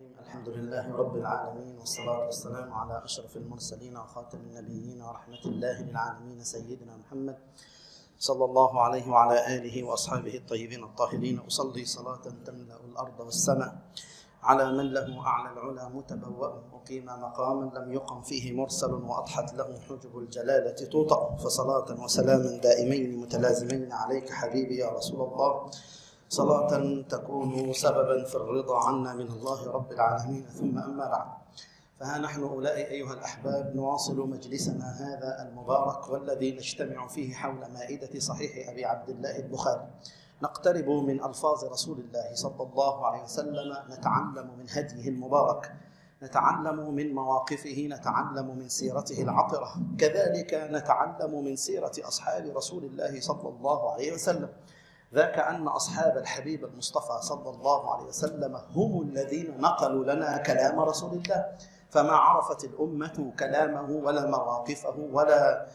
الحمد لله رب العالمين والصلاة والسلام على أشرف المرسلين وخاتم النبيين ورحمة الله للعالمين سيدنا محمد صلى الله عليه وعلى آله وأصحابه الطيبين الطاهرين أصلي صلاة تملأ الأرض والسماء على من له أعلى العلا متبوأ مقيم مقاما لم يقم فيه مرسل وأضحت له حجب الجلالة توطأ فصلاة وسلاما دائمين متلازمين عليك حبيبي يا رسول الله صلاة تكون سببا في الرضا عنا من الله رب العالمين ثم أما بعد فها نحن أولئك أيها الأحباب نواصل مجلسنا هذا المبارك والذي نجتمع فيه حول مائدة صحيح أبي عبد الله البخاري نقترب من ألفاظ رسول الله صلى الله عليه وسلم نتعلم من هديه المبارك نتعلم من مواقفه نتعلم من سيرته العطرة كذلك نتعلم من سيرة أصحاب رسول الله صلى الله عليه وسلم ذاك أن أصحاب الحبيب المصطفى صلى الله عليه وسلم هم الذين نقلوا لنا كلام رسول الله فما عرفت الأمة كلامه ولا مواقفه ولا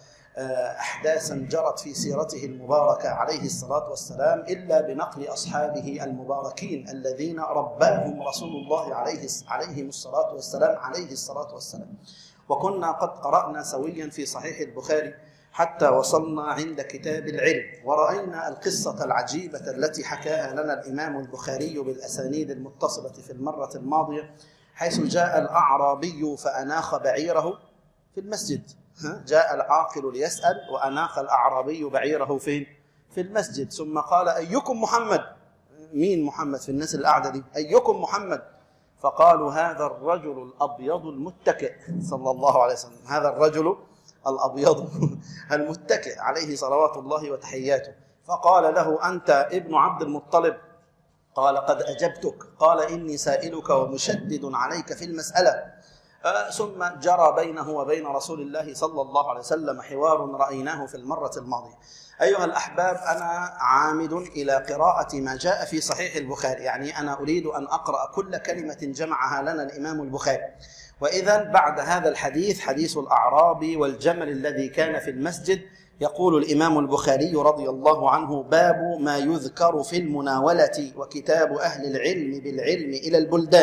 أحداثا جرت في سيرته المباركة عليه الصلاة والسلام إلا بنقل أصحابه المباركين الذين رباهم رسول الله عليه عليهم الصلاة والسلام عليه الصلاة والسلام وكنا قد قرأنا سويا في صحيح البخاري حتى وصلنا عند كتاب العلم ورأينا القصة العجيبة التي حكاها لنا الإمام البخاري بالأسانيد المتصلة في المرة الماضية حيث جاء الأعرابي فأناخ بعيره في المسجد جاء العاقل ليسأل وأناخ الأعرابي بعيره فين؟ في المسجد ثم قال أيكم محمد؟ مين محمد في الناس القاعدة دي؟ أيكم محمد؟ فقالوا هذا الرجل الأبيض المتكئ صلى الله عليه وسلم هذا الرجل الأبيض المتكئ عليه صلوات الله وتحياته فقال له أنت ابن عبد المطلب قال قد أجبتك قال إني سائلك ومشدد عليك في المسألة آه ثم جرى بينه وبين رسول الله صلى الله عليه وسلم حوار رأيناه في المرة الماضية أيها الأحباب أنا عامد إلى قراءة ما جاء في صحيح البخاري يعني أنا أريد أن أقرأ كل كلمة جمعها لنا الإمام البخاري وإذا بعد هذا الحديث حديث الأعرابي والجمل الذي كان في المسجد يقول الإمام البخاري رضي الله عنه باب ما يذكر في المناولة وكتاب أهل العلم بالعلم إلى البلدان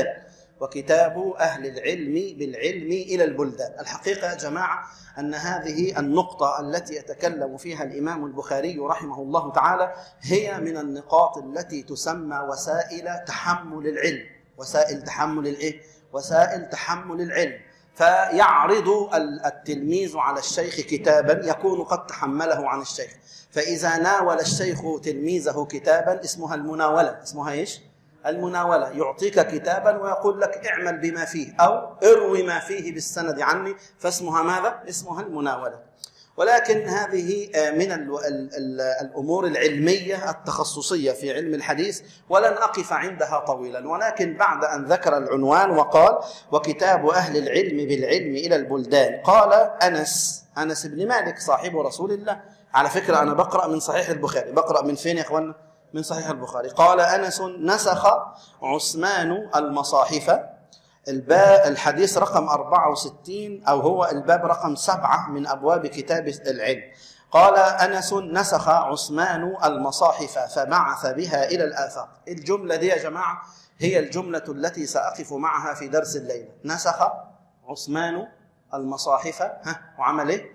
وكتاب أهل العلم بالعلم إلى البلدان الحقيقة يا جماعة أن هذه النقطة التي يتكلم فيها الإمام البخاري رحمه الله تعالى هي من النقاط التي تسمى وسائل تحمل العلم وسائل تحمل الإيه؟ وسائل تحمل العلم فيعرض التلميذ على الشيخ كتابا يكون قد تحمله عن الشيخ فإذا ناول الشيخ تلميذه كتابا اسمها المناولة اسمها إيش؟ المناولة يعطيك كتابا ويقول لك اعمل بما فيه أو اروي ما فيه بالسند عني فاسمها ماذا؟ اسمها المناولة ولكن هذه من الامور العلميه التخصصيه في علم الحديث ولن اقف عندها طويلا ولكن بعد ان ذكر العنوان وقال وكتاب اهل العلم بالعلم الى البلدان قال انس انس بن مالك صاحب رسول الله على فكره انا بقرا من صحيح البخاري بقرا من فين يا اخوانا من صحيح البخاري قال انس نسخ عثمان المصاحف الباب الحديث رقم 64 أو هو الباب رقم سبعة من أبواب كتاب العلم قال أنس نسخ عثمان المصاحف فبعث بها إلى الآفاق الجملة دي يا جماعة هي الجملة التي سأقف معها في درس الليلة نسخ عثمان المصاحف ها وعمل إيه؟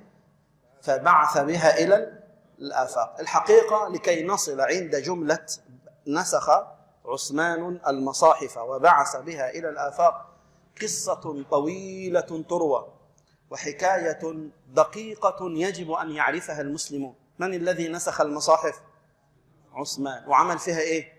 فبعث بها إلى الآفاق الحقيقة لكي نصل عند جملة نسخ عثمان المصاحف وبعث بها إلى الآفاق قصة طويلة تروى وحكاية دقيقة يجب أن يعرفها المسلمون من الذي نسخ المصاحف؟ عثمان وعمل فيها إيه؟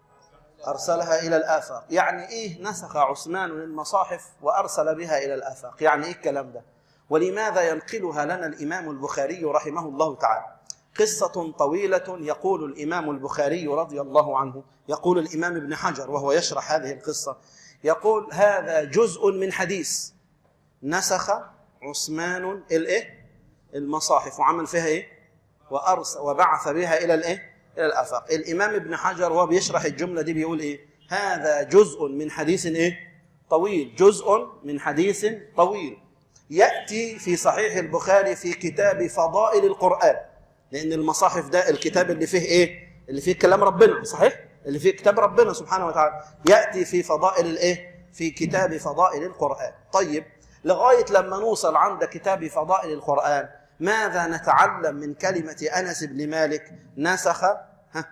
أرسلها إلى الآفاق يعني إيه نسخ عثمان المصاحف وأرسل بها إلى الآفاق يعني إيه الكلام ده؟ ولماذا ينقلها لنا الإمام البخاري رحمه الله تعالى قصة طويلة يقول الإمام البخاري رضي الله عنه يقول الإمام ابن حجر وهو يشرح هذه القصة يقول هذا جزء من حديث نسخ عثمان الايه المصاحف وعمل فيها ايه وارسل وبعث بها الى الايه الى الافاق الامام ابن حجر وهو بيشرح الجمله دي بيقول ايه هذا جزء من حديث ايه طويل جزء من حديث طويل ياتي في صحيح البخاري في كتاب فضائل القران لان المصاحف ده الكتاب اللي فيه ايه اللي فيه كلام ربنا صحيح اللي فيه كتاب ربنا سبحانه وتعالى ياتي في فضائل الايه في كتاب فضائل القرآن طيب لغاية لما نوصل عند كتاب فضائل القرآن ماذا نتعلم من كلمة أنس بن مالك نسخ ها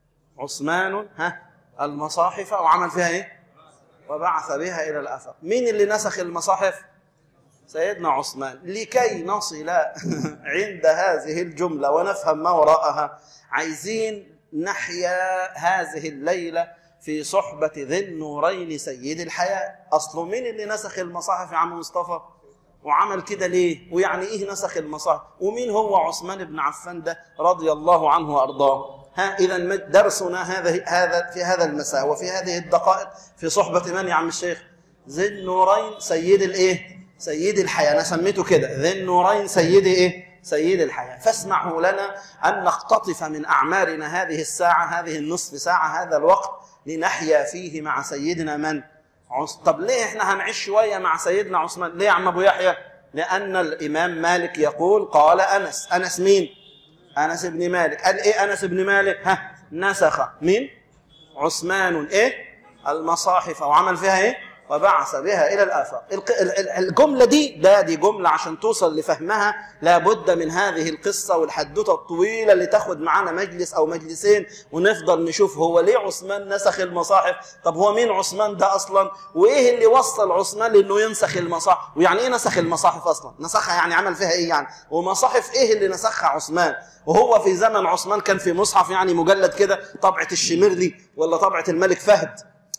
عثمان ها المصاحف وعمل فيها ايه وبعث بها إلى الآفاق مين اللي نسخ المصاحف سيدنا عثمان لكي نصل عند هذه الجملة ونفهم ما وراءها عايزين نحيا هذه الليلة في صحبة ذي النورين سيد الحياة أصله مين اللي نسخ المصاحف يا عم مصطفى وعمل كده ليه ويعني ايه نسخ المصاحف ومين هو عثمان بن عفان ده رضي الله عنه وارضاه ها اذا درسنا هذا هذا في هذا المساء وفي هذه الدقائق في صحبه من يا عم الشيخ ذي النورين سيد الايه سيد الحياه انا سميته كده ذي النورين سيد ايه سيد الحياه فاسمعوا لنا ان نقتطف من اعمارنا هذه الساعه هذه النصف ساعه هذا الوقت لنحيا فيه مع سيدنا من عث... طب ليه احنا هنعيش شويه مع سيدنا عثمان ليه يا عم ابو يحيى لان الامام مالك يقول قال انس انس مين انس بن مالك قال ايه انس بن مالك ها نسخ مين عثمان ايه المصاحف وعمل فيها ايه وبعث بها الى الافاق الجمله دي ده دي جمله عشان توصل لفهمها لابد من هذه القصه والحدوته الطويله اللي تاخد معانا مجلس او مجلسين ونفضل نشوف هو ليه عثمان نسخ المصاحف طب هو مين عثمان ده اصلا وايه اللي وصل عثمان لانه ينسخ المصاحف ويعني ايه نسخ المصاحف اصلا نسخها يعني عمل فيها ايه يعني ومصاحف ايه اللي نسخها عثمان وهو في زمن عثمان كان في مصحف يعني مجلد كده طبعه الشمرلي ولا طبعه الملك فهد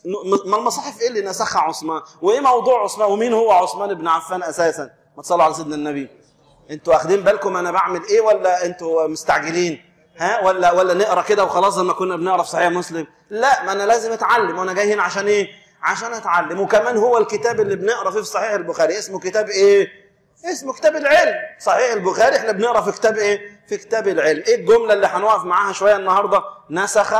ما المصاحف ايه اللي نسخها عثمان وايه موضوع عثمان ومين هو عثمان بن عفان اساسا ما تصلوا على سيدنا النبي انتوا واخدين بالكم انا بعمل ايه ولا انتوا مستعجلين ها ولا ولا نقرا كده وخلاص زي ما كنا بنقرا في صحيح مسلم لا ما انا لازم اتعلم وانا جاي هنا عشان ايه عشان اتعلم وكمان هو الكتاب اللي بنقرا فيه في صحيح البخاري اسمه كتاب ايه اسمه كتاب العلم صحيح البخاري احنا بنقرا في كتاب ايه في كتاب العلم ايه الجمله اللي هنقف معاها شويه النهارده نسخ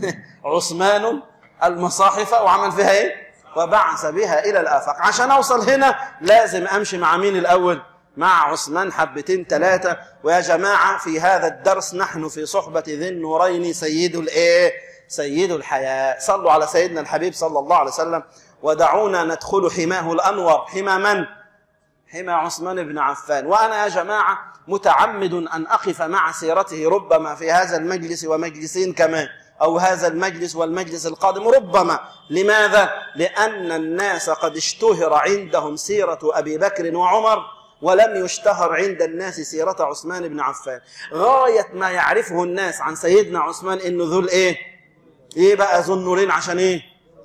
عثمان المصاحف وعمل فيها ايه وبعث بها الى الافاق عشان اوصل هنا لازم امشي مع مين الاول مع عثمان حبتين ثلاثه ويا جماعه في هذا الدرس نحن في صحبه ذي النورين سيد الايه سيد الحياه صلوا على سيدنا الحبيب صلى الله عليه وسلم ودعونا ندخل حماه الانور حمى من حمى عثمان بن عفان وانا يا جماعه متعمد ان اقف مع سيرته ربما في هذا المجلس ومجلسين كمان أو هذا المجلس والمجلس القادم ربما لماذا؟ لأن الناس قد اشتهر عندهم سيرة أبي بكر وعمر ولم يشتهر عند الناس سيرة عثمان بن عفان غاية ما يعرفه الناس عن سيدنا عثمان إنه ذو الإيه؟ إيه بقى ذو النورين عشان إيه؟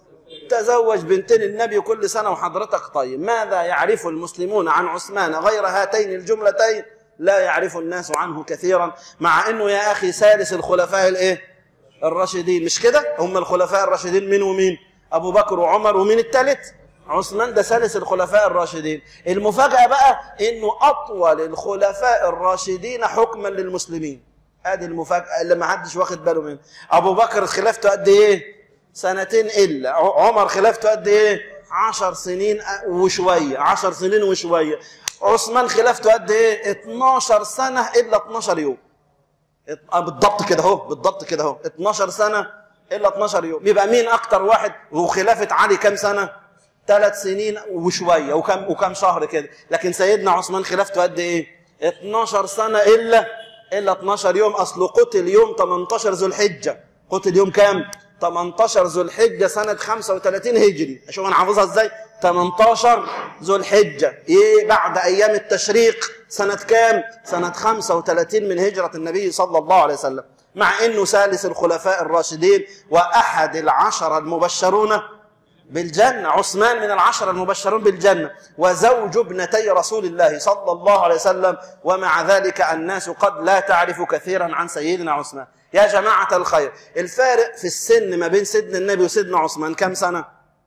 تزوج بنتين النبي كل سنة وحضرتك طيب ماذا يعرف المسلمون عن عثمان غير هاتين الجملتين لا يعرف الناس عنه كثيرا مع انه يا اخي ثالث الخلفاء الايه الراشدين مش كده هم الخلفاء الراشدين مين ومين ابو بكر وعمر ومين الثالث عثمان ده ثالث الخلفاء الراشدين المفاجاه بقى انه اطول الخلفاء الراشدين حكما للمسلمين ادي المفاجاه اللي ما حدش واخد باله منها ابو بكر خلافته قد ايه سنتين الا عمر خلافته قد ايه عشر سنين وشويه عشر سنين وشويه عثمان خلافته قد ايه 12 سنه الا 12 يوم بالضبط كده اهو بالضبط كده اهو 12 سنه الا 12 يوم يبقى مين اكتر واحد وخلافه علي كام سنه ثلاث سنين وشويه وكم وكم شهر كده لكن سيدنا عثمان خلافته قد ايه 12 سنه الا الا 12 يوم اصله قتل يوم 18 ذو الحجه قتل يوم كام 18 ذو الحجه سنه 35 هجري اشوف انا حافظها ازاي 18 ذو الحجة إيه بعد أيام التشريق سنة كام؟ سنة 35 من هجرة النبي صلى الله عليه وسلم مع أنه ثالث الخلفاء الراشدين وأحد العشرة المبشرون بالجنة عثمان من العشرة المبشرون بالجنة وزوج ابنتي رسول الله صلى الله عليه وسلم ومع ذلك الناس قد لا تعرف كثيرا عن سيدنا عثمان يا جماعة الخير الفارق في السن ما بين سيدنا النبي وسيدنا عثمان كم سنة؟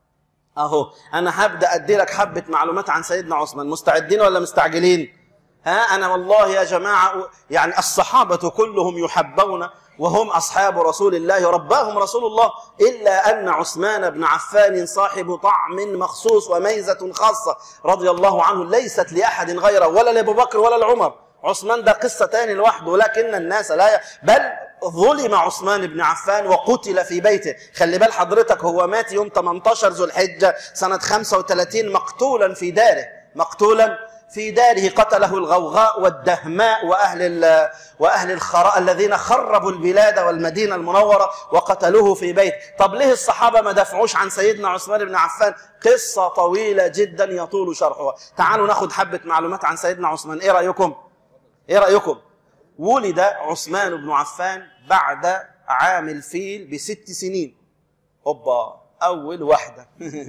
اهو انا هبدا ادي لك حبه معلومات عن سيدنا عثمان مستعدين ولا مستعجلين ها انا والله يا جماعه يعني الصحابه كلهم يحبون وهم اصحاب رسول الله رباهم رسول الله الا ان عثمان بن عفان صاحب طعم مخصوص وميزه خاصه رضي الله عنه ليست لاحد غيره ولا لابو بكر ولا لعمر عثمان ده قصه تاني لوحده ولكن الناس لا ي... بل ظلم عثمان بن عفان وقتل في بيته خلي بال حضرتك هو مات يوم 18 ذو الحجة سنة 35 مقتولا في داره مقتولا في داره قتله الغوغاء والدهماء واهل واهل الخراء الذين خربوا البلاد والمدينه المنوره وقتلوه في بيت طب ليه الصحابه ما دافعوش عن سيدنا عثمان بن عفان قصه طويله جدا يطول شرحها تعالوا ناخد حبه معلومات عن سيدنا عثمان ايه رايكم ايه رايكم ولد عثمان بن عفان بعد عام الفيل بست سنين اوبا اول واحده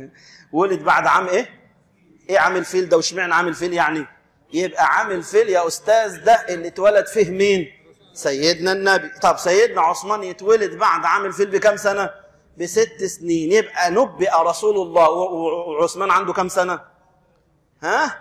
ولد بعد عام ايه ايه عامل فيل ده واشمعنى عامل فيل يعني يبقى عامل فيل يا استاذ ده اللي اتولد فيه مين سيدنا النبي طب سيدنا عثمان يتولد بعد عامل فيل بكام سنه بست سنين يبقى نبئ رسول الله وعثمان عنده كام سنه ها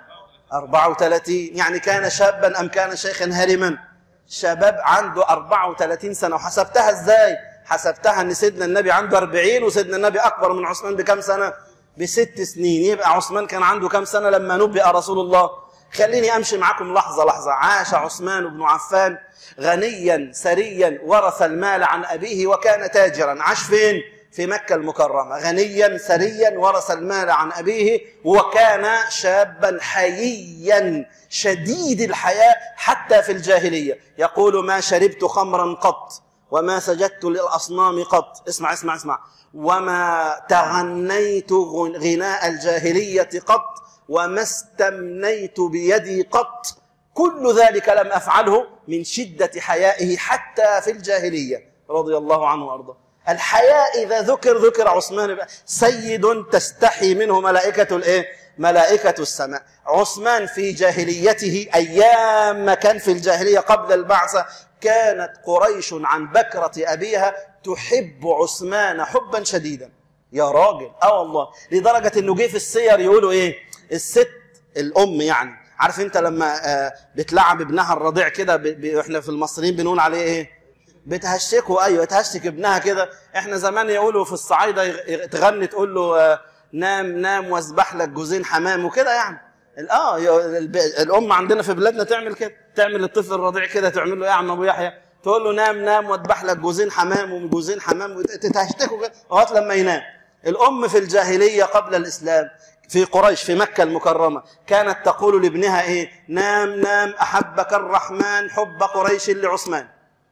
34 يعني كان شابا ام كان شيخا هرما شباب عنده 34 سنه وحسبتها ازاي حسبتها ان سيدنا النبي عنده 40 وسيدنا النبي اكبر من عثمان بكام سنه بست سنين يبقى عثمان كان عنده كم سنة لما نبئ رسول الله خليني أمشي معكم لحظة لحظة عاش عثمان بن عفان غنيا سريا ورث المال عن أبيه وكان تاجرا عاش فين؟ في مكة المكرمة غنيا سريا ورث المال عن أبيه وكان شابا حييا شديد الحياة حتى في الجاهلية يقول ما شربت خمرا قط وما سجدت للأصنام قط اسمع اسمع اسمع وما تغنيت غناء الجاهلية قط وما استمنيت بيدي قط كل ذلك لم أفعله من شدة حيائه حتى في الجاهلية رضي الله عنه وأرضاه الحياء إذا ذكر ذكر عثمان سيد تستحي منه ملائكة الإيه؟ ملائكة السماء عثمان في جاهليته أيام ما كان في الجاهلية قبل البعثة كانت قريش عن بكرة أبيها تحب عثمان حبا شديدا يا راجل اه والله لدرجة انه جه في السير يقولوا ايه الست الام يعني عارف انت لما آه بتلعب ابنها الرضيع كده احنا في المصريين بنقول عليه ايه بتهشكه ايوه تهشك ابنها كده احنا زمان يقولوا في الصعايده تغني تقول له آه نام نام واذبح لك جوزين حمام وكده يعني اه الام عندنا في بلادنا تعمل كده تعمل الطفل الرضيع كده تعمل له ايه يا عم ابو يحيى تقول له نام نام واذبح لك جوزين حمام وجوزين حمام تتهشتكوا كده لغايه لما ينام الام في الجاهليه قبل الاسلام في قريش في مكة المكرمة كانت تقول لابنها ايه نام نام احبك الرحمن حب قريش لعثمان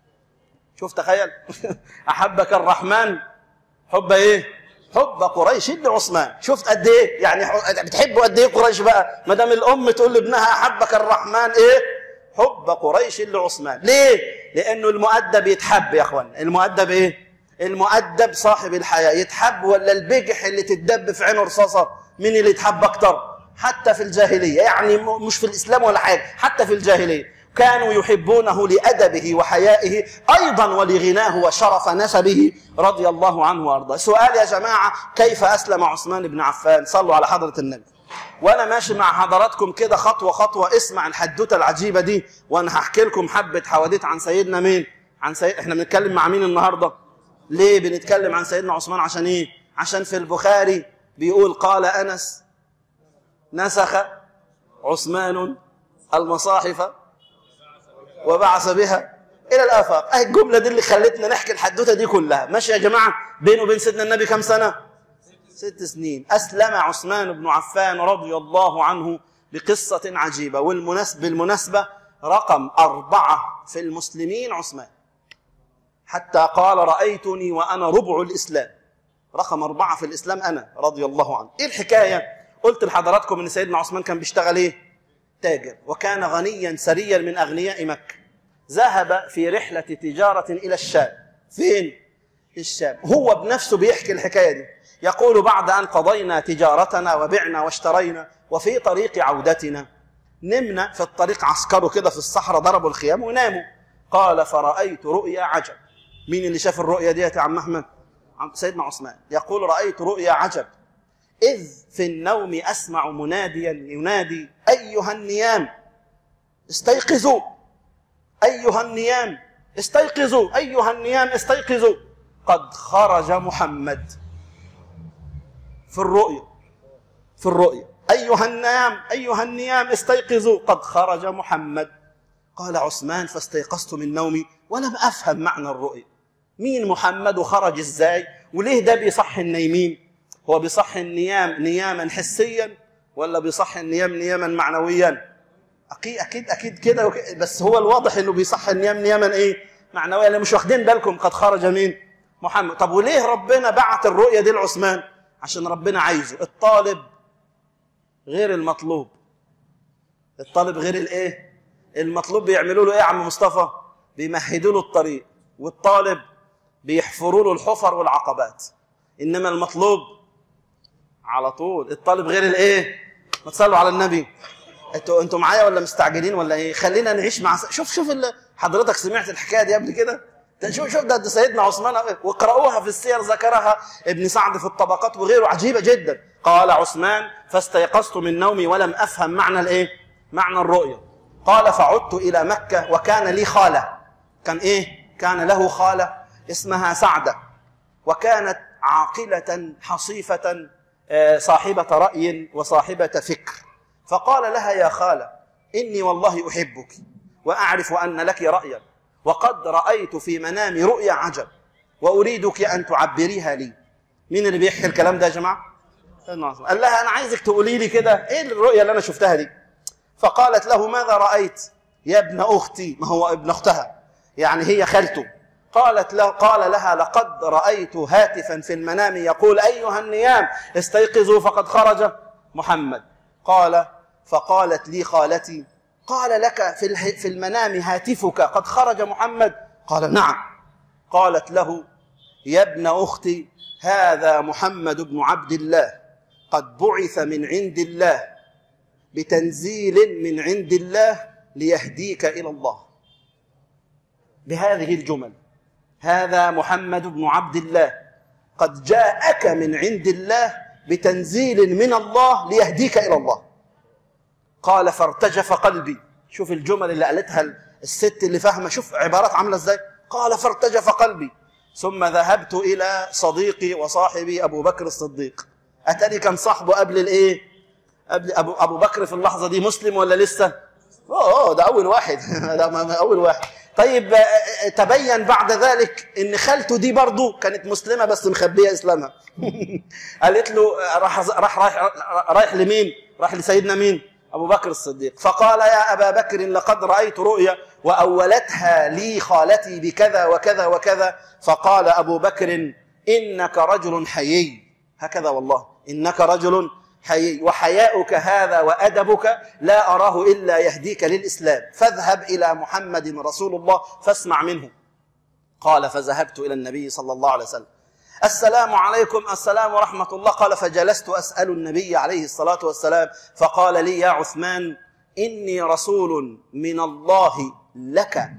شوف تخيل احبك الرحمن حب ايه حب قريش لعثمان شفت قد ايه يعني بتحبوا قد ايه قريش بقى ما دام الام تقول لابنها احبك الرحمن ايه حب قريش لعثمان ليه لانه المؤدب يتحب يا اخوان المؤدب ايه المؤدب صاحب الحياه يتحب ولا البجح اللي تتدب في عينه رصاصه مين اللي يتحب اكتر حتى في الجاهليه يعني مش في الاسلام ولا حاجه حتى في الجاهليه كانوا يحبونه لأدبه وحيائه أيضا ولغناه وشرف نسبه رضي الله عنه وأرضاه سؤال يا جماعة كيف أسلم عثمان بن عفان صلوا على حضرة النبي وانا ماشي مع حضراتكم كده خطوه خطوه اسمع الحدوته العجيبه دي وانا هحكي لكم حبه حواديت عن سيدنا مين عن سيد احنا بنتكلم مع مين النهارده ليه بنتكلم عن سيدنا عثمان عشان ايه عشان في البخاري بيقول قال انس نسخ عثمان المصاحف وبعث بها الى الافاق اهي الجمله دي اللي خلتنا نحكي الحدوته دي كلها ماشي يا جماعه بينه وبين سيدنا النبي كم سنه ست سنين اسلم عثمان بن عفان رضي الله عنه بقصه عجيبه والمناسبه بالمناسبه رقم اربعه في المسلمين عثمان حتى قال رايتني وانا ربع الاسلام رقم اربعه في الاسلام انا رضي الله عنه ايه الحكايه قلت لحضراتكم ان سيدنا عثمان كان بيشتغل ايه تاجر وكان غنيا سريا من اغنياء مكه ذهب في رحله تجاره الى الشام فين الشام هو بنفسه بيحكي الحكايه دي يقول بعد ان قضينا تجارتنا وبعنا واشترينا وفي طريق عودتنا نمنا في الطريق عسكروا كده في الصحراء ضربوا الخيام وناموا قال فرايت رؤيا عجب مين اللي شاف الرؤيا ديت يا عم احمد سيدنا عثمان يقول رايت رؤيا عجب إذ في النوم أسمع مناديا ينادي أيها النيام استيقظوا أيها النيام استيقظوا أيها النيام استيقظوا قد خرج محمد في الرؤيا في الرؤيا أيها النيام أيها النيام استيقظوا قد خرج محمد قال عثمان فاستيقظت من نومي ولم افهم معنى الرؤيا مين محمد وخرج ازاي وليه ده بيصحي النايمين هو بيصحي النيام نياما حسيا ولا بيصحي النيام نياما معنويا اكيد اكيد اكيد كده وك- بس هو الواضح انه بيصحي النيام نياما ايه معنويا اللي مش واخدين بالكم قد خرج مين محمد طب وليه ربنا بعت الرؤيا دي لعثمان عشان ربنا عايزه الطالب غير المطلوب الطالب غير الايه المطلوب بيعملوا له ايه يا عم مصطفى بيمهدوا له الطريق والطالب بيحفروا له الحفر والعقبات انما المطلوب على طول الطالب غير الايه ما تصلوا على النبي انتوا انتوا معايا ولا مستعجلين ولا ايه خلينا نعيش مع س- شوف شوف ال- حضرتك سمعت الحكايه دي قبل كده ده شوف شوف ده, ده سيدنا عثمان واقرأوها في السير ذكرها ابن سعد في الطبقات وغيره عجيبه جدا قال عثمان فاستيقظت من نومي ولم افهم معنى الايه معنى الرؤيا قال فعدت الى مكه وكان لي خاله كان ايه كان له خاله اسمها سعده وكانت عاقله حصيفه آه، صاحبه راي وصاحبه فكر فقال لها يا خاله اني والله احبك واعرف ان لك رايا وقد رايت في منامي رؤيا عجب واريدك ان تعبريها لي مين اللي بيحكي الكلام ده يا جماعه سيدنا عثمان. قال لها انا عايزك تقولي لي كده ايه الرؤيا اللي انا شفتها دي فقالت له ماذا رايت يا ابن اختي ما هو ابن اختها يعني هي خالته قالت له قال لها لقد رايت هاتفا في المنام يقول ايها النيام استيقظوا فقد خرج محمد قال فقالت لي خالتي قال لك في الح- في المنام هاتفك قد خرج محمد قال نعم قالت له يا ابن اختي هذا محمد بن عبد الله قد بعث من عند الله بتنزيل من عند الله ليهديك الى الله بهذه الجمل هذا محمد بن عبد الله قد جاءك من عند الله بتنزيل من الله ليهديك الى الله قال فارتجف قلبي شوف الجمل اللي قالتها الست اللي فاهمه شوف عبارات عامله ازاي قال فارتجف قلبي ثم ذهبت الى صديقي وصاحبي ابو بكر الصديق اتاني كان صاحبه قبل الايه قبل ابو ابو بكر في اللحظه دي مسلم ولا لسه اوه ده اول واحد ده ما- ما اول واحد طيب آه، آه، تبين بعد ذلك ان خالته دي برضه كانت مسلمه بس مخبيه اسلامها قالت له آه، راح راح رايح رايح لمين راح لسيدنا مين ابو بكر الصديق فقال يا ابا بكر لقد رايت رؤيا واولتها لي خالتي بكذا وكذا وكذا فقال ابو بكر انك رجل حيي هكذا والله انك رجل حيي وحياؤك هذا وادبك لا اراه الا يهديك للاسلام فاذهب الى محمد رسول الله فاسمع منه قال فذهبت الى النبي صلى الله عليه وسلم السلام عليكم السلام ورحمه الله قال فجلست اسال النبي عليه الصلاه والسلام فقال لي يا عثمان اني رسول من الله لك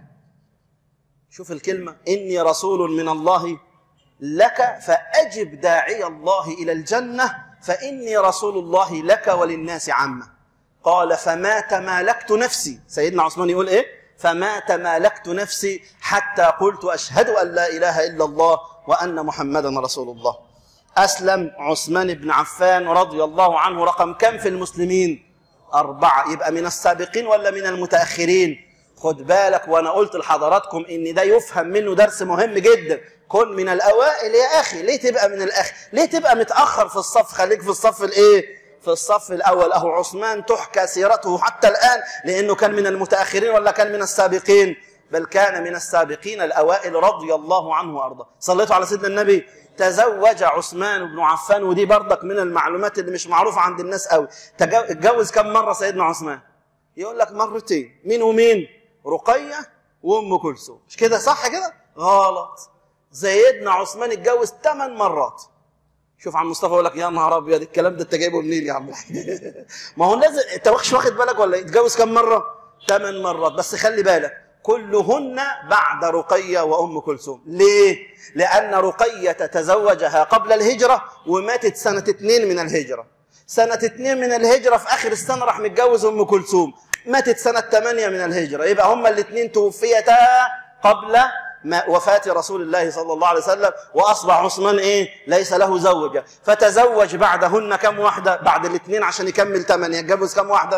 شوف الكلمه اني رسول من الله لك فأجب داعي الله إلى الجنة فإني رسول الله لك وللناس عامة قال فما تمالكت نفسي سيدنا عثمان يقول إيه فما تمالكت نفسي حتى قلت أشهد أن لا إله إلا الله وأن محمدا رسول الله أسلم عثمان بن عفان رضي الله عنه رقم كم في المسلمين أربعة يبقى من السابقين ولا من المتأخرين خد بالك وأنا قلت لحضراتكم إن ده يفهم منه درس مهم جدا كن من الأوائل يا أخي ليه تبقى من الأخ ليه تبقى متأخر في الصف خليك في الصف الإيه في الصف الأول أهو عثمان تحكى سيرته حتى الآن لأنه كان من المتأخرين ولا كان من السابقين بل كان من السابقين الأوائل رضي الله عنه وأرضاه صليتوا على سيدنا النبي تزوج عثمان بن عفان ودي برضك من المعلومات اللي مش معروفة عند الناس قوي تجو- اتجوز كم مرة سيدنا عثمان يقول لك مرتين مين ومين رقية وأم كلثوم مش كده صح كده غلط سيدنا عثمان اتجوز ثمان مرات شوف عم مصطفى يقول لك يا نهار ابيض الكلام ده انت جايبه منين يا عم الحاج؟ ما هو لازم انت مش واخد بالك ولا إيه؟ اتجوز كم مره؟ ثمان مرات بس خلي بالك كلهن بعد رقيه وام كلثوم ليه؟ لان رقيه تزوجها قبل الهجره وماتت سنه اثنين من الهجره سنه اثنين من الهجره في اخر السنه راح متجوز ام كلثوم ماتت سنه ثمانيه من الهجره يبقى هما الاثنين توفيتا قبل ما وفاة رسول الله صلى الله عليه وسلم وأصبح عثمان إيه ليس له زوجة فتزوج بعدهن كم واحدة بعد الاثنين عشان يكمل ثمانية يتجوز كم واحدة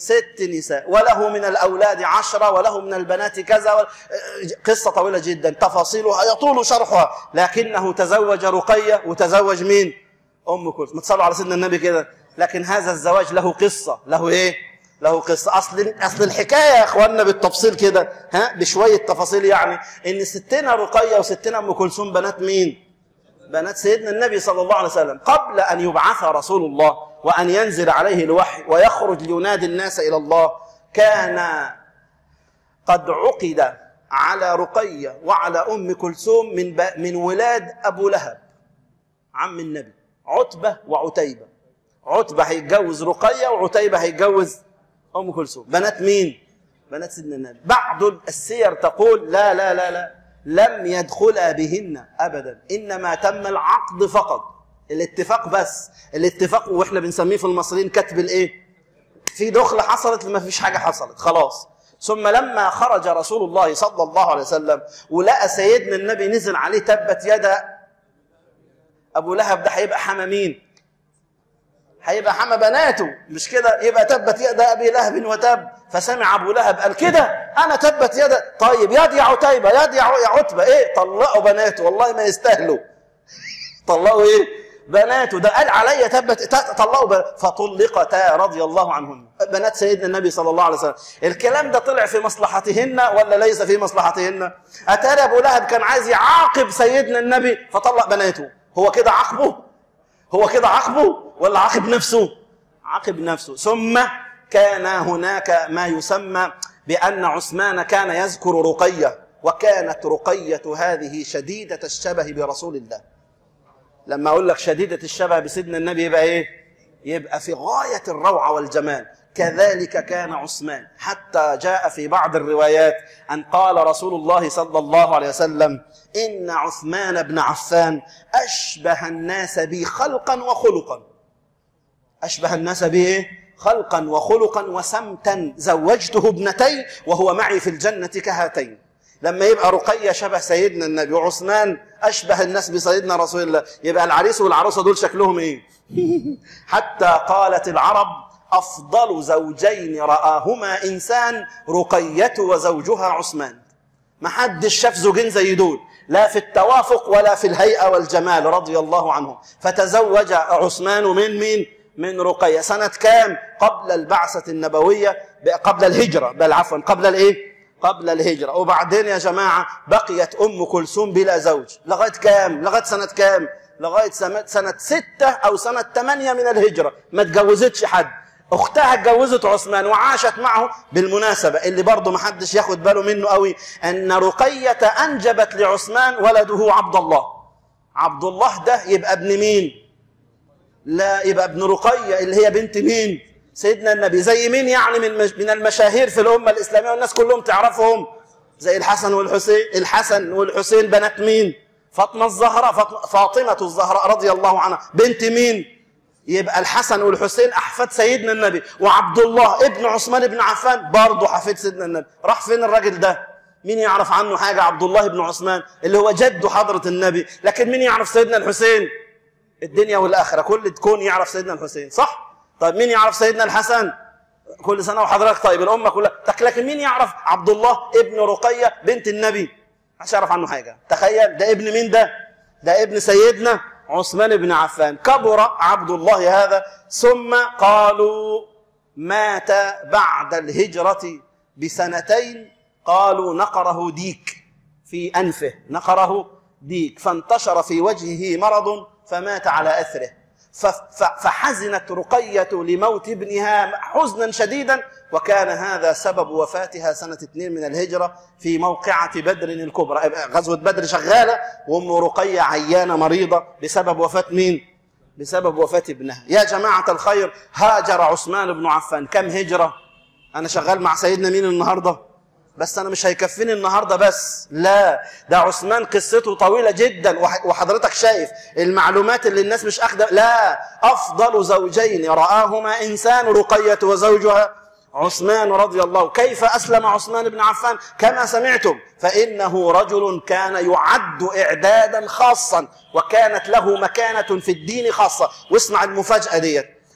ست نساء وله من الأولاد عشرة وله من البنات كذا و- قصة طويلة جدا تفاصيلها يطول شرحها لكنه تزوج رقية وتزوج مين أم كلثوم ما تصلوا على سيدنا النبي كده لكن هذا الزواج له قصة له إيه له قصة أصل أصل الحكاية يا إخواننا بالتفصيل كده ها بشوية تفاصيل يعني إن ستنا رقية وستنا أم كلثوم بنات مين بنات سيدنا النبي صلى الله عليه وسلم قبل أن يبعث رسول الله وأن ينزل عليه الوحي ويخرج لينادي الناس إلى الله كان قد عقد على رقية وعلى أم كلثوم من ب... من ولاد أبو لهب عم النبي عتبة وعتيبة عتبة هيتجوز رقية وعتيبة هيتجوز أم كلثوم بنات مين؟ بنات سيدنا النبي بعض السير تقول لا لا لا لا لم يدخلا بهن أبدا إنما تم العقد فقط الاتفاق بس الاتفاق واحنا بنسميه في المصريين كتب الايه في دخلة حصلت ما فيش حاجة حصلت خلاص ثم لما خرج رسول الله صلى الله عليه وسلم ولقى سيدنا النبي نزل عليه تبت يد ابو لهب ده هيبقى حما مين هيبقى حما بناته مش كده يبقى تبت يد ابي لهب وتب فسمع ابو لهب قال كده انا تبت يد طيب يد يا عتيبه يد يا ع- يا عتبه ايه طلقوا بناته والله ما يستاهلوا طلقوا ايه بناته ده قال عليا تبت ت- طلقوا بنات فطلقتا رضي الله عنهن بنات سيدنا النبي صلى الله عليه وسلم الكلام ده طلع في مصلحتهن ولا ليس في مصلحتهن اتاري ابو لهب كان عايز يعاقب سيدنا النبي فطلق بناته هو كده عاقبه هو كده عاقبه ولا عاقب نفسه عاقب نفسه ثم كان هناك ما يسمى بأن عثمان كان يذكر رقية وكانت رقية هذه شديدة الشبه برسول الله لما أقول لك شديدة الشبه بسيدنا النبي يبقى إيه يبقى في غاية الروعة والجمال كذلك كان عثمان حتى جاء في بعض الروايات أن قال رسول الله صلى الله عليه وسلم إن عثمان بن عفان أشبه الناس بي خلقا وخلقا أشبه الناس به إيه؟ خلقا وخلقا وسمتا زوجته ابنتين وهو معي في الجنة كهاتين لما يبقى رقية شبه سيدنا النبي وعثمان أشبه الناس بسيدنا رسول الله يبقى العريس والعروسة دول شكلهم إيه حتى قالت العرب أفضل زوجين رآهما إنسان رقية وزوجها عثمان ما حدش شاف زوجين زي دول لا في التوافق ولا في الهيئة والجمال رضي الله عنهم فتزوج عثمان من مين من رقية سنة كام قبل البعثة النبوية قبل الهجرة بل عفوا قبل الايه قبل الهجرة وبعدين يا جماعة بقيت أم كلثوم بلا زوج لغاية كام لغاية سنة كام لغاية سنة, سنة ستة أو سنة ثمانية من الهجرة ما اتجوزتش حد اختها اتجوزت عثمان وعاشت معه بالمناسبة اللي برضه ما حدش ياخد باله منه قوي ان رقية انجبت لعثمان ولده عبد الله عبد الله ده يبقى ابن مين لا يبقى ابن رقية اللي هي بنت مين سيدنا النبي زي مين يعني من مش- من المشاهير في الأمة الإسلامية والناس كلهم تعرفهم زي الحسن والحسين الحسن والحسين بنات مين فاطمة الزهراء فاطمة, فاطمة الزهراء رضي الله عنها بنت مين يبقى الحسن والحسين احفاد سيدنا النبي وعبد الله ابن عثمان بن عفان برضه حفيد سيدنا النبي راح فين الراجل ده مين يعرف عنه حاجه عبد الله بن عثمان اللي هو جد حضره النبي لكن مين يعرف سيدنا الحسين الدنيا والاخره كل كون يعرف سيدنا الحسين صح طيب مين يعرف سيدنا الحسن كل سنه وحضرتك طيب الامه كلها طيب لكن مين يعرف عبد الله ابن رقيه بنت النبي محدش يعرف عنه حاجه تخيل ده ابن مين ده ده ابن سيدنا عثمان بن عفان كبر عبد الله هذا ثم قالوا مات بعد الهجرة بسنتين قالوا نقره ديك في أنفه نقره ديك فانتشر في وجهه مرض فمات على أثره ف- ف- فحزنت رقية لموت ابنها حزنا شديدا وكان هذا سبب وفاتها سنة اثنين من الهجرة في موقعة بدر الكبرى غزوة بدر شغالة وأم رقية عيانة مريضة بسبب وفاة مين؟ بسبب وفاة ابنها يا جماعة الخير هاجر عثمان بن عفان كم هجرة؟ أنا شغال مع سيدنا مين النهاردة؟ بس أنا مش هيكفيني النهاردة بس لا ده عثمان قصته طويلة جدا وح- وحضرتك شايف المعلومات اللي الناس مش أخذ لا أفضل زوجين رآهما إنسان رقية وزوجها عثمان رضي الله كيف أسلم عثمان بن عفان كما سمعتم فإنه رجل كان يعد إعدادا خاصا وكانت له مكانة في الدين خاصة واسمع المفاجأة ديت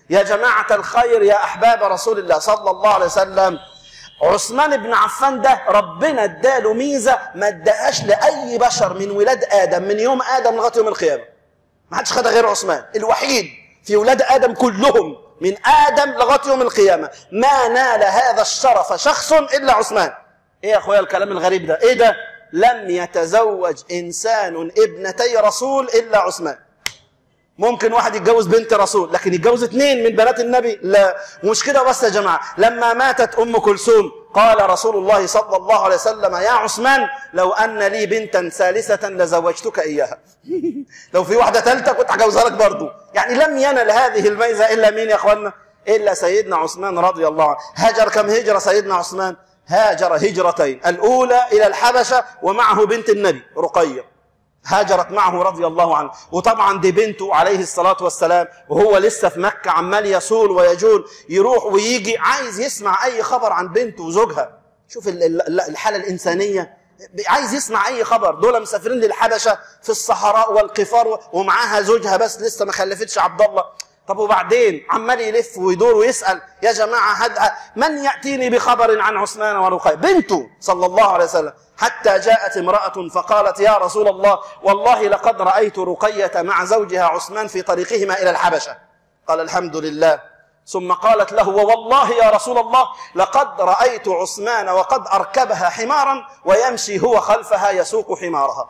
يا جماعة الخير يا أحباب رسول الله صلى الله عليه وسلم عثمان بن عفان ده ربنا اداله ميزة ما اداهاش لأي بشر من ولاد آدم من يوم آدم لغاية يوم القيامة ما حدش خدها غير عثمان الوحيد في ولاد آدم كلهم من آدم لغاية يوم القيامة ما نال هذا الشرف شخص إلا عثمان إيه يا أخويا الكلام الغريب ده إيه ده لم يتزوج إنسان ابنتي رسول إلا عثمان ممكن واحد يتجوز بنت رسول لكن يتجوز اثنين من بنات النبي لا مش كده بس يا جماعة لما ماتت أم كلثوم قال رسول الله صلى الله عليه وسلم يا عثمان لو أن لي بنتا ثالثة لزوجتك إياها لو في واحدة ثالثة كنت هجوزها لك برضو يعني لم ينل هذه الميزة إلا مين يا أخوانا إلا سيدنا عثمان رضي الله عنه هاجر كم هجرة سيدنا عثمان هاجر هجرتين الأولى إلى الحبشة ومعه بنت النبي رقية هاجرت معه رضي الله عنه وطبعا دي بنته عليه الصلاة والسلام وهو لسه في مكة عمال يصول ويجول يروح ويجي عايز يسمع أي خبر عن بنته وزوجها شوف ال- ال- الحالة الإنسانية عايز يسمع أي خبر دول مسافرين للحبشة في الصحراء والقفار ومعاها زوجها بس لسه ما خلفتش عبد الله طب وبعدين عمال يلف ويدور ويسأل يا جماعة هد من يأتيني بخبر عن عثمان ورقية بنته صلى الله عليه وسلم حتى جاءت امرأة فقالت يا رسول الله والله لقد رأيت رقية مع زوجها عثمان في طريقهما إلى الحبشة قال الحمد لله ثم قالت له ووالله يا رسول الله لقد رأيت عثمان وقد أركبها حمارا ويمشي هو خلفها يسوق حمارها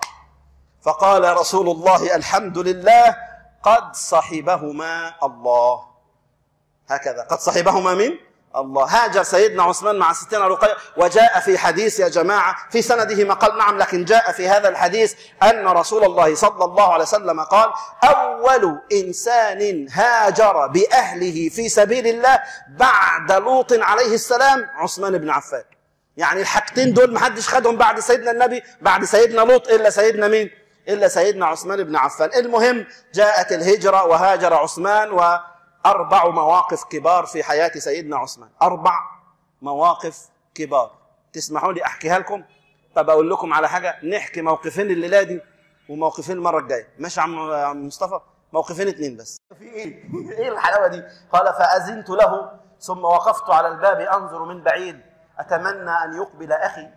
فقال رسول الله الحمد لله قد صحبهما الله هكذا قد صحبهما من الله هاجر سيدنا عثمان مع ستنا رقية وجاء في حديث يا جماعة في سنده مقال نعم لكن جاء في هذا الحديث أن رسول الله صلى الله عليه وسلم قال أول إنسان هاجر بأهله في سبيل الله بعد لوط عليه السلام عثمان بن عفان يعني الحاجتين دول محدش خدهم بعد سيدنا النبي بعد سيدنا لوط إلا سيدنا مين إلا سيدنا عثمان بن عفان المهم جاءت الهجرة وهاجر عثمان وأربع مواقف كبار في حياة سيدنا عثمان أربع مواقف كبار تسمحوا لي أحكيها لكم طب أقول لكم على حاجة نحكي موقفين الليلة دي وموقفين المرة الجاية ماشي يا عم عم مصطفى موقفين اتنين بس في ايه ايه الحلاوة دي قال فأذنت له ثم وقفت على الباب أنظر من بعيد أتمنى أن يقبل أخي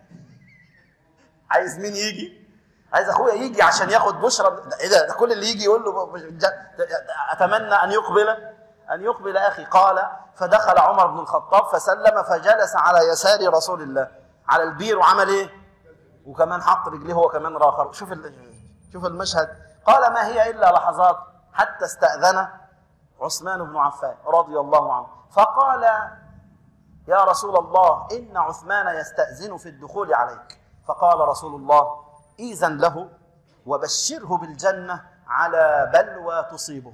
عايز مين يجي عايز اخويا يجي عشان ياخد بشرى ده ايه ده ده كل اللي يجي يقول له اتمنى ان يقبل ان يقبل اخي قال فدخل عمر بن الخطاب فسلم فجلس على يسار رسول الله على البير وعمل ايه وكمان حط رجليه هو كمان راخر شوف ال- شوف المشهد قال ما هي الا لحظات حتى استاذن عثمان بن عفان رضي الله عنه فقال يا رسول الله إن عثمان يستأذن في الدخول عليك فقال رسول الله إذن له وبشره بالجنة على بلوى تصيبه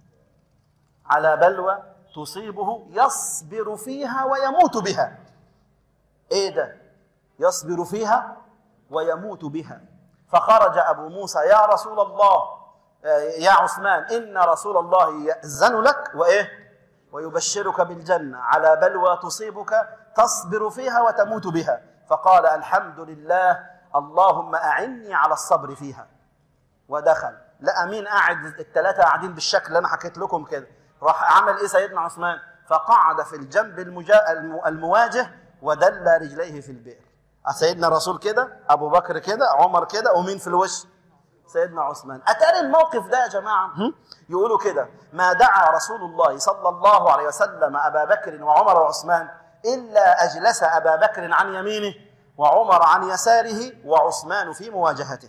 على بلوى تصيبه يصبر فيها ويموت بها ايه ده يصبر فيها ويموت بها فخرج ابو موسى يا رسول الله آه، يا عثمان ان رسول الله ياذن لك وايه ويبشرك بالجنه على بلوى تصيبك تصبر فيها وتموت بها فقال الحمد لله اللهم اعني على الصبر فيها ودخل لقى مين قاعد الثلاثه قاعدين بالشكل اللي انا حكيت لكم كده راح عمل ايه سيدنا عثمان فقعد في الجنب المجا... الم- المواجه ودل رجليه في البئر سيدنا الرسول كده ابو بكر كده عمر كده ومين في الوش سيدنا عثمان اتاري الموقف ده يا جماعه هم؟ يقولوا كده ما دعا رسول الله صلى الله عليه وسلم ابا بكر وعمر وعثمان الا اجلس ابا بكر عن يمينه وعمر عن يساره وعثمان في مواجهته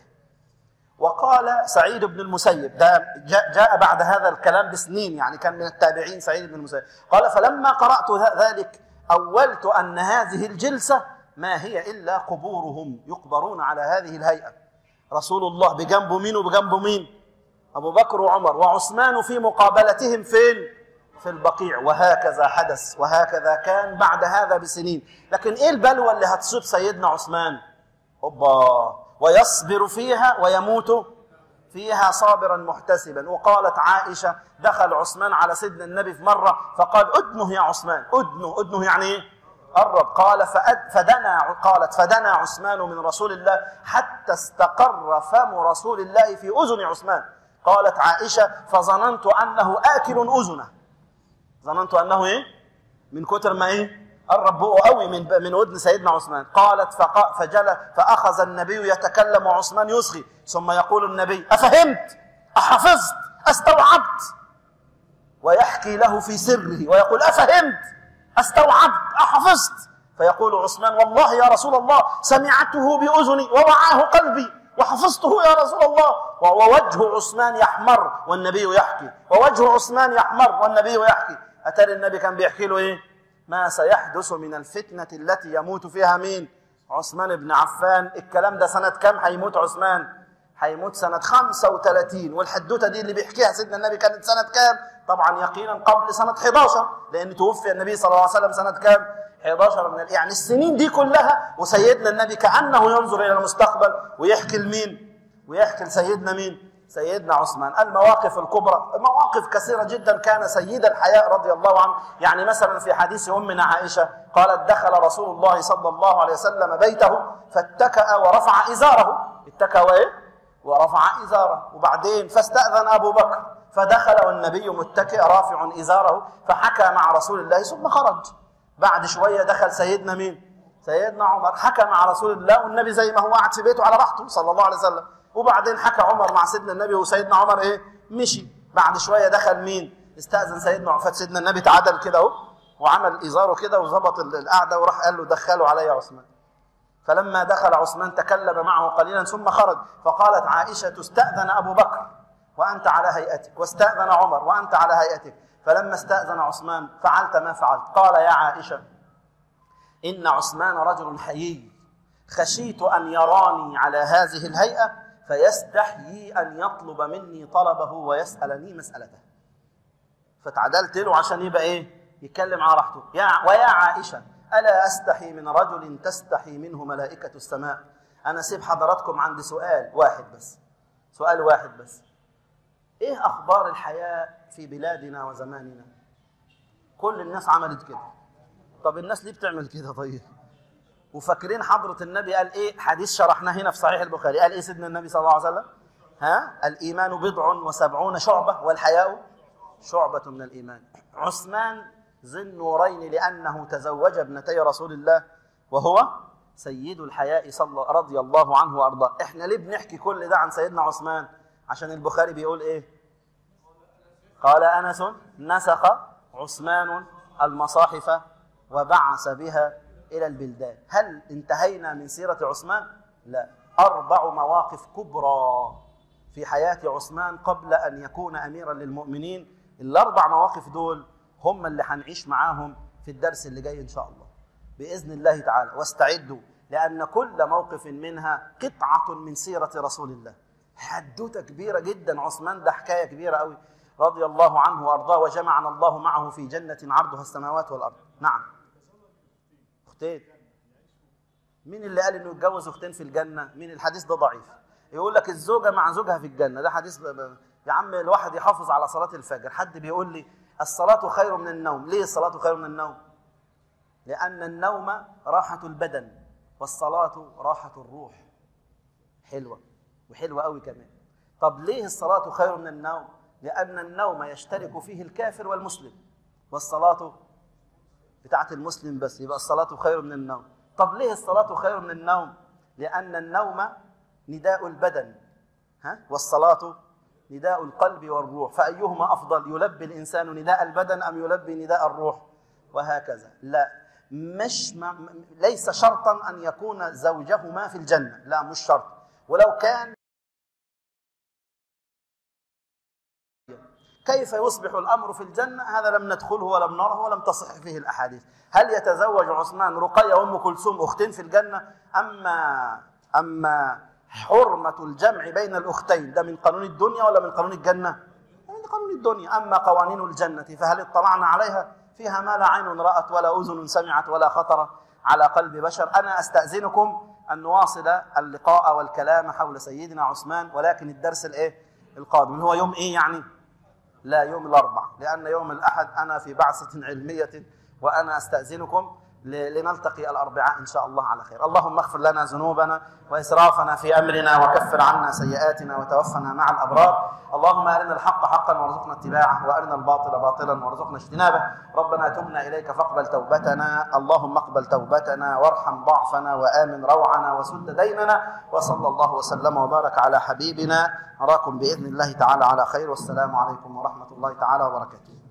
وقال سعيد بن المسيب ده جاء, جاء بعد هذا الكلام بسنين يعني كان من التابعين سعيد بن المسيب قال فلما قرأت ذ- ذلك أولت أن هذه الجلسة ما هي إلا قبورهم يقبرون على هذه الهيئة رسول الله بجنبه مين وبجنبه مين أبو بكر وعمر وعثمان في مقابلتهم فين في البقيع وهكذا حدث وهكذا كان بعد هذا بسنين لكن ايه البلوى اللي هتصيب سيدنا عثمان اوبا ويصبر فيها ويموت فيها صابرا محتسبا وقالت عائشة دخل عثمان على سيدنا النبي في مرة فقال ادنه يا عثمان ادنه ادنه يعني ايه قرب قال فأد فدنا قالت فدنا عثمان من رسول الله حتى استقر فم رسول الله في أذن عثمان قالت عائشة فظننت أنه آكل أذنه ظننت انه ايه من كتر ما ايه قرب بقه قوي من من ودن سيدنا عثمان قالت فق... فجل فاخذ النبي يتكلم وعثمان يصغي ثم يقول النبي افهمت احفظت استوعبت ويحكي له في سره ويقول افهمت استوعبت احفظت فيقول عثمان والله يا رسول الله سمعته باذني ووعاه قلبي وحفظته يا رسول الله ووجه عثمان يحمر والنبي يحكي ووجه عثمان يحمر والنبي يحكي اتاري النبي كان بيحكي له ايه ما سيحدث من الفتنه التي يموت فيها مين عثمان بن عفان الكلام ده سنه كام هيموت عثمان هيموت سنة 35 والحدوتة دي اللي بيحكيها سيدنا النبي كانت سنة كام؟ طبعا يقينا قبل سنة 11 لأن توفي النبي صلى الله عليه وسلم سنة كام؟ 11 من يعني السنين دي كلها وسيدنا النبي كأنه ينظر إلى المستقبل ويحكي لمين؟ ويحكي لسيدنا مين؟ سيدنا عثمان المواقف الكبرى مواقف كثيرة جدا كان سيد الحياء رضي الله عنه يعني مثلا في حديث أمنا عائشة قالت دخل رسول الله صلى الله عليه وسلم بيته فاتكأ ورفع إزاره اتكأ وإيه؟ ورفع إزاره وبعدين فاستأذن أبو بكر فدخل والنبي متكئ رافع إزاره فحكى مع رسول الله ثم خرج بعد شوية دخل سيدنا مين سيدنا عمر حكى مع رسول الله والنبي زي ما هو قاعد في بيته على راحته صلى الله عليه وسلم وبعدين حكى عمر مع سيدنا النبي وسيدنا عمر ايه مشي بعد شوية دخل مين استأذن سيدنا عمر فسيدنا النبي تعدل كده اهو وعمل إزاره كده وظبط القعدة وراح قال له دخلوا علي يا عثمان فلما دخل عثمان تكلم معه قليلا ثم خرج فقالت عائشة استأذن أبو بكر وأنت على هيئتك واستأذن عمر وأنت على هيئتك فلما استأذن عثمان فعلت ما فعلت قال يا عائشة إن عثمان رجل حيي خشيت أن يراني على هذه الهيئة فيستحيي أن يطلب مني طلبه ويسألني مسألته فتعدلت له عشان يبقى إيه يتكلم على راحته يا ويا عائشة ألا أستحي من رجل تستحي منه ملائكة السماء أنا سيب حضراتكم عندي سؤال واحد بس سؤال واحد بس إيه أخبار الحياة في بلادنا وزماننا كل الناس عملت كده طب الناس ليه بتعمل كده طيب وفاكرين حضرة النبي قال إيه حديث شرحناه هنا في صحيح البخاري قال إيه سيدنا النبي صلى الله عليه وسلم ها الإيمان بضع وسبعون شعبة والحياء شعبة من الإيمان عثمان ذي النورين لأنه تزوج ابنتي رسول الله وهو سيد الحياء صلى رضي الله عنه وأرضاه إحنا ليه بنحكي كل ده عن سيدنا عثمان عشان البخاري بيقول إيه قال أنس نسخ عثمان المصاحف وبعث بها إلى البلدان هل انتهينا من سيرة عثمان؟ لا أربع مواقف كبرى في حياة عثمان قبل أن يكون أميرا للمؤمنين الأربع مواقف دول هم اللي هنعيش معاهم في الدرس اللي جاي إن شاء الله بإذن الله تعالى واستعدوا لأن كل موقف منها قطعة من سيرة رسول الله حدوتة كبيرة جدا عثمان ده حكاية كبيرة قوي رضي الله عنه وأرضاه وجمعنا الله معه في جنة عرضها السماوات والأرض نعم أختين مين اللي قال انه يتجوز اختين في الجنه؟ مين الحديث ده ضعيف؟ يقول لك الزوجه مع زوجها في الجنه، ده حديث ب... ب... يا عم الواحد يحافظ على صلاه الفجر، حد بيقول لي الصلاه خير من النوم، ليه الصلاه خير من النوم؟ لان النوم راحه البدن والصلاه راحه الروح. حلوه وحلوه قوي كمان. طب ليه الصلاه خير من النوم؟ لان النوم يشترك فيه الكافر والمسلم والصلاه بتاعت المسلم بس يبقى الصلاه خير من النوم. طب ليه الصلاة خير من النوم؟ لأن النوم نداء البدن ها؟ والصلاة نداء القلب والروح فأيهما أفضل يلبي الإنسان نداء البدن أم يلبي نداء الروح وهكذا لا مش ما ليس شرطا أن يكون زوجهما في الجنة لا مش شرط ولو كان كيف يصبح الامر في الجنه هذا لم ندخله ولم نره ولم تصح فيه الاحاديث هل يتزوج عثمان رقيه وام كلثوم اختين في الجنه اما اما حرمه الجمع بين الاختين ده من قانون الدنيا ولا من قانون الجنه من قانون الدنيا اما قوانين الجنه فهل اطلعنا عليها فيها ما لا عين رات ولا اذن سمعت ولا خطر على قلب بشر انا استاذنكم ان نواصل اللقاء والكلام حول سيدنا عثمان ولكن الدرس الايه القادم هو يوم ايه يعني لا يوم الأربع لأن يوم الأحد أنا في بعثة علمية وأنا أستأذنكم لنلتقي الأربعاء إن شاء الله على خير اللهم اغفر لنا ذنوبنا وإسرافنا في أمرنا وكفر عنا سيئاتنا وتوفنا مع الأبرار اللهم أرنا الحق حقا وارزقنا اتباعه وأرنا الباطل باطلا وارزقنا اجتنابه ربنا تبنا إليك فاقبل توبتنا اللهم اقبل توبتنا وارحم ضعفنا وآمن روعنا وسد ديننا وصلى الله وسلم وبارك على حبيبنا أراكم بإذن الله تعالى على خير والسلام عليكم ورحمة الله تعالى وبركاته